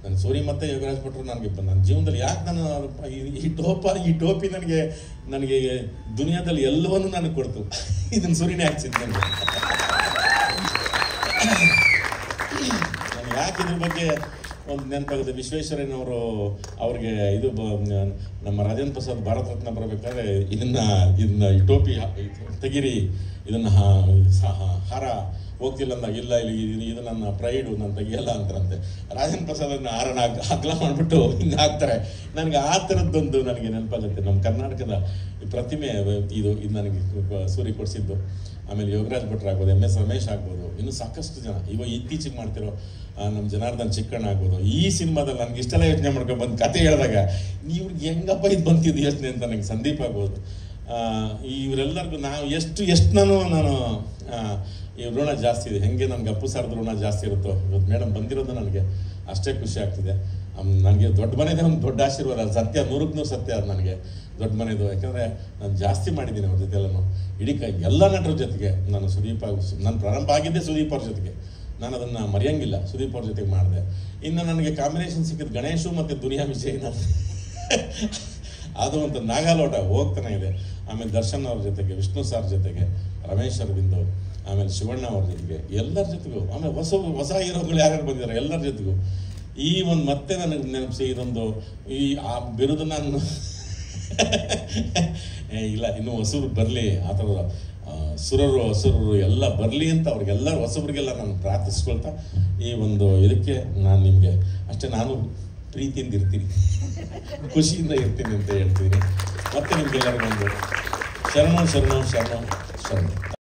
ನನ್ನ ಸೂರಿ ಮತ್ತೆ ಯೋಗರಾಜ್ ಭಟ್ರು ನನಗೆ ನನ್ನ ಜೀವನದಲ್ಲಿ ಯಾಕೆ ನಾನು ಈ- ಈ ಟೋಪ ಈ ಟೋಪಿ ನನಗೆ ನನಗೆ ದುನಿಯಾದಲ್ಲಿ ಎಲ್ಲವನ್ನೂ ನನಗೆ ಕೊಡ್ತು ಇದನ್ನ ಸೂರಿನೇ ಹಾಕ್ಸಿದ್ದು ನನಗೆ ನಾನು ಯಾಕೆ ಇದ್ರ ಬಗ್ಗೆ ಒಂದು ನೆನಪಾಗುತ್ತೆ ವಿಶ್ವೇಶ್ವರಯ್ಯನವರು ಅವ್ರಿಗೆ ಇದು ಬ- ನಮ್ಮ ರಾಜೇಂದ್ರ ಪ್ರಸಾದ್ ಭಾರತ ರತ್ನ ಬರಬೇಕಾದ್ರೆ ಇದನ್ನ ಇದನ್ನ ಈ ಟೋಪಿ ಹಾ- ಇದು ತೆಗೀರಿ ಇದನ್ನ ಹಾ- ಸ- ಹಾರ ಹೋಗ್ತಿಲ್ಲ ಅಂದಾಗ ಇಲ್ಲ ಇಲ್ಲಿ ಇದು ಇದು ನನ್ನ ಪ್ರೈಡು ನಾನು ತೆಗಿಯಲ್ಲ ಅಂತಾರಂತೆ ರಾಜೇಂದ್ರ ಪ್ರಸಾದ್ ಅದನ್ನ ಹಾರನ ಹಾಕ್- ಅಗಲ ಮಾಡಿಬಿಟ್ಟು ಹಿಂಗೆ ಹಾಕ್ತಾರೆ ನನಗೆ ಆ ಥರದ್ದೊಂದು ನನಗೆ ನೆನಪಾಗುತ್ತೆ ನಮ್ಮ ಕರ್ನಾಟಕದ ಈ ಪ್ರತಿಮೆ ಇದು ಇದು ನನಗೆ ಸೂರಿ ಕೊಡಿಸಿದ್ದು ಆಮೇಲೆ ಯೋಗರಾಜ್ ಭಟ್ರು ಆಗ್ಬೋದು ಎಮ್ ಎಸ್ ರಮೇಶ್ ಆಗ್ಬೋದು ಇನ್ನು ಸಾಕಷ್ಟು ಜನ ಇವಾಗ ಇತ್ತೀಚೆಗೆ ಮಾಡ್ತಿರೋ ಆ, ನಮ್ಮ ಜನಾರ್ದನ್ ಚಿಕ್ಕಣ್ಣ ಆಗ್ಬೋದು ಈ ಸಿನಿಮಾದಲ್ಲಿ ನನಗೆ ಇಷ್ಟೆಲ್ಲ ಯೋಚನೆ ಮಾಡ್ಕೊಂಡು ಬಂದು ಕತೆ ಹೇಳಿದಾಗ ನೀವು ಹೆಂಗಪ್ಪ ಇದು ಬಂತಿದ್ದು ಯೋಚನೆ ಅಂತ ನನಗೆ ಸಂದೀಪ್ ಆಗ್ಬೋದು ಆ, ಇವರೆಲ್ಲರಿಗೂ ನಾವು ಎಷ್ಟು ಎಷ್ಟು ನಾನು ನಾನು ಆ, ಈ ಋಣ ಜಾಸ್ತಿ ಇದೆ ಹೆಂಗೆ ನನಗೆ ಅಪ್ಪು ಸರ್ದ ಋಣ ಜಾಸ್ತಿ ಇರುತ್ತೋ ಇವತ್ತು ಮೇಡಮ್ ಬಂದಿರೋದು ನನಗೆ ಅಷ್ಟೇ ಖುಷಿ ಆಗ್ತಿದೆ ನನಗೆ ದೊಡ್ಡ ಮನೆದೇ ಒಂದು ದೊಡ್ಡ ಆಶೀರ್ವಾದ ಅದು ಸತ್ಯ ನೂರಕ್ಕೆ ನೂರು ಸತ್ಯ ಅದು ನನಗೆ ದೊಡ್ಡ ಮನೆದು ಯಾಕಂದರೆ ನಾನು ಜಾಸ್ತಿ ಮಾಡಿದ್ದೀನಿ ಅವ್ರ ಜೊತೆ ಎಲ್ಲನೂ ಇಡೀ ಕ ಎಲ್ಲ ನಟರ ಜೊತೆಗೆ ನಾನು ಸುದೀಪ್ ನಾನು ಪ್ರಾರಂಭ ಆಗಿದ್ದೆ ಸುದೀಪ್ ಅವ್ರ ಜೊತೆಗೆ ನಾನು ಅದನ್ನು ಮರೆಯಂಗಿಲ್ಲ ಸುದೀಪ್ ಅವ್ರ ಜೊತೆಗೆ ಮಾಡಿದೆ ಇನ್ನು ನನಗೆ ಕಾಂಬಿನೇಷನ್ ಸಿಕ್ಕಿದ್ದು ಗಣೇಶು ಮತ್ತು ದುನಿಯಾ ವಿಜಯ್ ನಾನು ಅದು ಒಂದು ನಾಗಾಲೋಟ ಹೋಗ್ತಾನೆ ಇದೆ ಆಮೇಲೆ ದರ್ಶನ್ ಅವ್ರ ಜೊತೆಗೆ ವಿಷ್ಣು ಸರ್ ಜೊತೆಗೆ ರಮೇಶ್ ಅರವಿಂದ್ ಆಮೇಲೆ ಶಿವಣ್ಣ ಅವ್ರ ಜೊತೆಗೆ ಎಲ್ಲರ ಜೊತೆಗೂ ಆಮೇಲೆ ಹೊಸ ಹೊಸ ಹೀರೋಗಳು ಯಾರ್ಯಾರು ಬಂದಿದ್ದಾರೆ ಎಲ್ಲರ ಜೊತೆಗೂ ಈ ಒಂದು ಮತ್ತೆ ನನಗೆ ನೆನಪಿಸಿ ಇದೊಂದು ಈ ಆ ಬಿರುದು ನಾನು ಏ, ಇಲ್ಲ ಇನ್ನು ಹೊಸಬ್ರು ಬರಲಿ ಆ ಥರದ ಆ, ಸುರರು ಹಸುರರು ಎಲ್ಲ ಬರಲಿ ಅಂತ ಅವ್ರಿಗೆಲ್ಲರೂ ಹೊಸಬ್ರಿಗೆಲ್ಲ ನಾನು ಪ್ರಾರ್ಥಿಸ್ಕೊಳ್ತಾ ಈ ಒಂದು ಇದಕ್ಕೆ ನಾನು ನಿಮಗೆ ಅಷ್ಟೇ ನಾನು ಪ್ರೀತಿಯಿಂದ ಇರ್ತೀನಿ ಖುಷಿಯಿಂದ ಇರ್ತೀನಿ ಅಂತ ಹೇಳ್ತೀನಿ ಮತ್ತೆ ನಿಮ್ಗೆಲ್ಲರಿಗೂ ಒಂದು ಶರಣು ಶರಣು ಶರಣು ಶರಣು